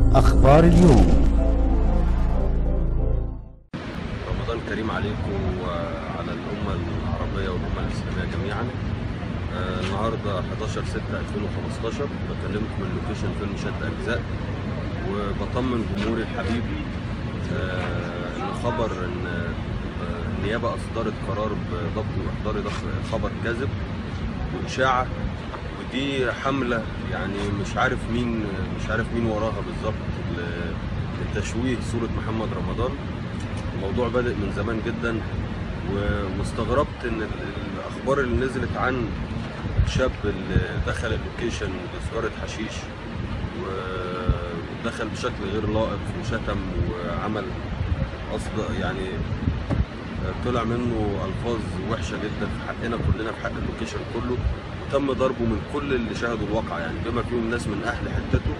أخبار اليوم رمضان كريم عليكم وعلى الأمة العربية والأمة الإسلامية جميعا آه، النهاردة 11 6 2015 بكلمكم من لوكيشن فيلم شد أجزاء وبطمن جمهوري الحبيب آه، إن خبر إن آه، النيابة أصدرت قرار بضبط وإحضار ضبط خبر كاذب وإشاعة ودي حملة يعني مش عارف مين مش عارف مين وراها بالظبط ل- لتشويه صورة محمد رمضان الموضوع بادئ من زمان جدا و- واستغربت ان ال- الاخبار اللي نزلت عن الشاب اللي دخل اللوكيشن بسجارة حشيش و- ودخل بشكل غير لائق وشتم وعمل قصد يعني طلع منه الفاظ وحشه جدا في حقنا كلنا في حق اللوكيشن كله وتم ضربه من كل اللي شاهدوا الواقع يعني بما فيهم ناس من اهل حتته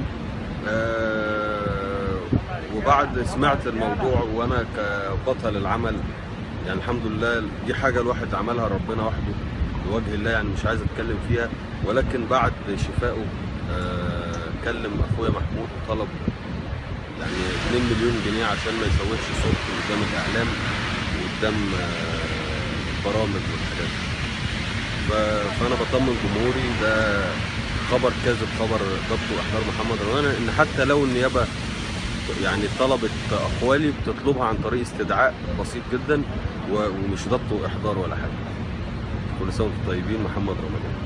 آه، وبعد سمعت الموضوع وانا كبطل العمل يعني الحمد لله دي حاجه الواحد عملها ربنا وحده لوجه الله يعني مش عايز اتكلم فيها ولكن بعد شفائه آه، كلم اخويا محمود وطلب يعني 2 مليون جنيه عشان ما يسويش صورته قدام الاعلام وقدام آه، البرامج والحاجات دي. ف- فانا بطمن جمهوري ده خبر كاذب خبر ضبط واحضار محمد رمضان ان حتى لو النيابه يعني طلبت اقوالي بتطلبها عن طريق استدعاء بسيط جدا و- ومش ضبط واحضار ولا حاجه كل سنه وانتم طيبين محمد رمضان